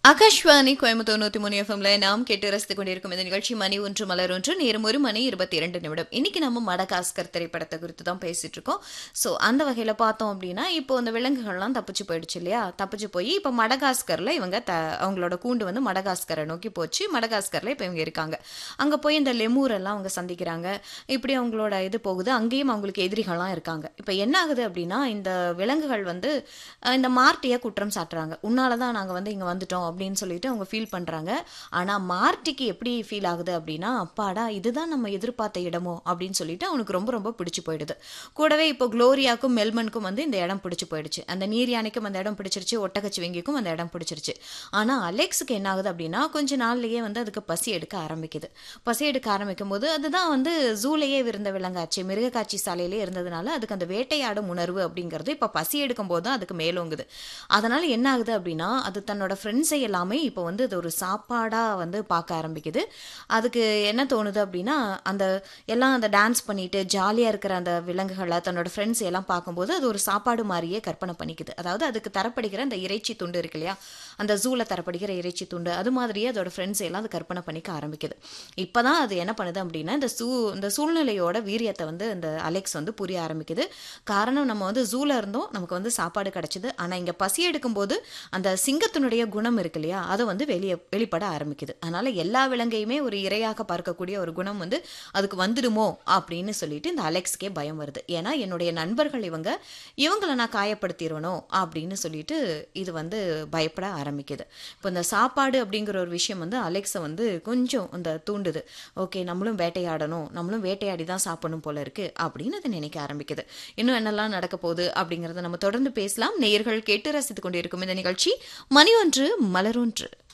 ஆகாஷ்வாணி கோயம்புத்தூர் நூத்தி மூணு எஃப்எம்ல நாம் கேட்டு ரசித்துக் கொண்டிருக்கும் இந்த நிகழ்ச்சி மணி ஒன்று மலர் ஒன்று நேரம் ஒரு மணி இருபத்தி இரண்டு நிமிடம் இன்னைக்கு நம்ம மடகாஸ்கர் திரைப்படத்தை குறித்து தான் பேசிட்டு இருக்கோம் ஸோ அந்த வகையில பார்த்தோம் அப்படின்னா இப்போ இந்த விலங்குகள்லாம் தப்பிச்சு போயிடுச்சு இல்லையா தப்பிச்சு போய் இப்போ மடகாஸ்கர்ல இவங்க த அவங்களோட கூண்டு வந்து மடகாஸ்கரை நோக்கி போச்சு மடகாஸ்கர்ல இப்போ இவங்க இருக்காங்க அங்க போய் இந்த லெமூர் எல்லாம் அவங்க சந்திக்கிறாங்க இப்படி அவங்களோட இது போகுது அங்கேயும் அவங்களுக்கு எதிரிகள்லாம் இருக்காங்க இப்போ என்ன ஆகுது அப்படின்னா இந்த விலங்குகள் வந்து அஹ், இந்த மார்ட்டியை குற்றம் சாட்டுறாங்க உன்னால தான் நாங்கள் வந்து இங்கே வந்துட்டோம் அப்படின்னு சொல்லிட்டு அவங்க ஃபீல் பண்ணுறாங்க ஆனால் மார்ட்டிக்கு எப்படி ஃபீல் ஆகுது அப்படின்னா அப்பாடா இதுதான் நம்ம எதிர்பார்த்த இடமோ அப்படின்னு சொல்லிட்டு அவனுக்கு ரொம்ப ரொம்ப பிடிச்சு போயிடுது கூடவே இப்போ குளோரியாக்கும் மெல்மனுக்கும் வந்து இந்த இடம் பிடிச்சு போயிடுச்சு அந்த நீர் யானைக்கும் அந்த இடம் பிடிச்சிருச்சு ஒட்டகச்சிவங்கிக்கும் அந்த இடம் பிடிச்சிருச்சு ஆனால் அலெக்ஸுக்கு என்ன ஆகுது அப்படின்னா கொஞ்ச நாள்லயே வந்து அதுக்கு பசி எடுக்க ஆரம்பிக்குது பசி எடுக்க ஆரம்பிக்கும் போது அதுதான் வந்து ஜூலையே இருந்த விலங்காச்சு மிருக காட்சி சாலையிலே இருந்ததுனால அதுக்கு அந்த வேட்டையாடும் உணர்வு அப்படிங்கிறது இப்போ பசி எடுக்கும் போது தான் அதுக்கு மேலோங்குது அதனால என்ன ஆகுது அப்படின்னா அது தன்னோட ஃப்ரெண்ட்ஸை எல்லாமே இப்போ வந்து அது ஒரு சாப்பாடா வந்து பார்க்க ஆரம்பிக்குது அதுக்கு என்ன தோணுது அப்படின்னா அந்த எல்லாம் அந்த டான்ஸ் பண்ணிட்டு ஜாலியாக இருக்கிற அந்த விலங்குகளை தன்னோட ஃப்ரெண்ட்ஸ் எல்லாம் பார்க்கும்போது அது ஒரு சாப்பாடு மாதிரியே கற்பனை பண்ணிக்குது அதாவது அதுக்கு தரப்படுகிற அந்த இறைச்சி துண்டு இருக்கு இல்லையா அந்த ஜூல தரப்படுகிற இறைச்சி துண்டு அது மாதிரியே அதோட ஃப்ரெண்ட்ஸ் எல்லாம் அது கற்பனை பண்ணிக்க ஆரம்பிக்குது இப்போதான் அது என்ன பண்ணுது அப்படின்னா இந்த சூ இந்த சூழ்நிலையோட வீரியத்தை வந்து இந்த அலெக்ஸ் வந்து புரிய ஆரம்பிக்குது காரணம் நம்ம வந்து ஜூல இருந்தோம் நமக்கு வந்து சாப்பாடு கிடைச்சது ஆனால் இங்கே பசி எடுக்கும்போது அந்த சிங்கத்தினுடைய குணம் இருக்கு இல்லையா அதை வந்து வெளியே வெளிப்பட ஆரம்பிக்குது அதனால எல்லா விலங்கையுமே ஒரு இரையாக பார்க்கக்கூடிய ஒரு குணம் வந்து அதுக்கு வந்துடுமோ அப்படின்னு சொல்லிட்டு இந்த அலெக்ஸ்க்கே பயம் வருது ஏன்னா என்னுடைய நண்பர்கள் இவங்க இவங்கள நான் காயப்படுத்திடணும் அப்படின்னு சொல்லிட்டு இது வந்து பயப்பட ஆரம்பிக்குது இப்போ இந்த சாப்பாடு அப்படிங்கிற ஒரு விஷயம் வந்து அலெக்ஸை வந்து கொஞ்சம் அந்த தூண்டுது ஓகே நம்மளும் வேட்டையாடணும் நம்மளும் வேட்டையாடி தான் சாப்பிடணும் போல இருக்கு அப்படின்னு அது நினைக்க ஆரம்பிக்குது இன்னும் என்னெல்லாம் நடக்க போகுது அப்படிங்கிறத நம்ம தொடர்ந்து பேசலாம் நேயர்கள் கேட்டு ரசித்துக் கொண்டிருக்கும் இந்த நிகழ்ச்சி மணி ஒன்று மலரொன்று